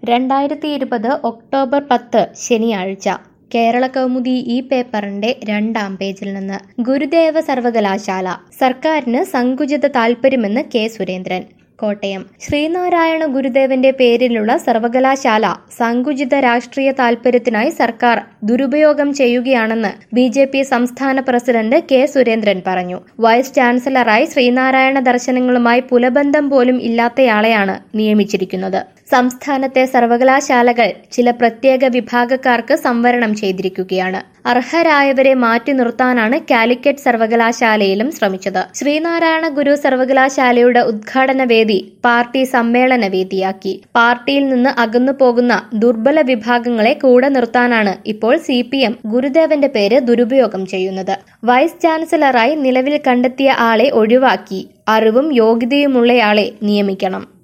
രണ്ടായിരത്തി ഇരുപത് ഒക്ടോബർ പത്ത് ശനിയാഴ്ച കേരള കൗമുദി ഈ പേപ്പറിന്റെ രണ്ടാം പേജിൽ നിന്ന് ഗുരുദേവ സർവകലാശാല സർക്കാരിന് സങ്കുചിത താൽപര്യമെന്ന് കെ സുരേന്ദ്രൻ കോട്ടയം ശ്രീനാരായണ ഗുരുദേവന്റെ പേരിലുള്ള സർവകലാശാല സങ്കുചിത രാഷ്ട്രീയ താൽപര്യത്തിനായി സർക്കാർ ദുരുപയോഗം ചെയ്യുകയാണെന്ന് ബി ജെ പി സംസ്ഥാന പ്രസിഡന്റ് കെ സുരേന്ദ്രൻ പറഞ്ഞു വൈസ് ചാൻസലറായി ശ്രീനാരായണ ദർശനങ്ങളുമായി പുലബന്ധം പോലും ഇല്ലാത്തയാളെയാണ് നിയമിച്ചിരിക്കുന്നത് സംസ്ഥാനത്തെ സർവകലാശാലകൾ ചില പ്രത്യേക വിഭാഗക്കാർക്ക് സംവരണം ചെയ്തിരിക്കുകയാണ് അർഹരായവരെ മാറ്റി നിർത്താനാണ് കാലിക്കറ്റ് സർവകലാശാലയിലും ശ്രമിച്ചത് ശ്രീനാരായണ ഗുരു സർവകലാശാലയുടെ ഉദ്ഘാടന വേദി പാർട്ടി സമ്മേളന വേദിയാക്കി പാർട്ടിയിൽ നിന്ന് അകന്നു പോകുന്ന ദുർബല വിഭാഗങ്ങളെ കൂടെ നിർത്താനാണ് ഇപ്പോൾ സി പി എം ഗുരുദേവന്റെ പേര് ദുരുപയോഗം ചെയ്യുന്നത് വൈസ് ചാൻസലറായി നിലവിൽ കണ്ടെത്തിയ ആളെ ഒഴിവാക്കി അറിവും യോഗ്യതയുമുള്ളയാളെ നിയമിക്കണം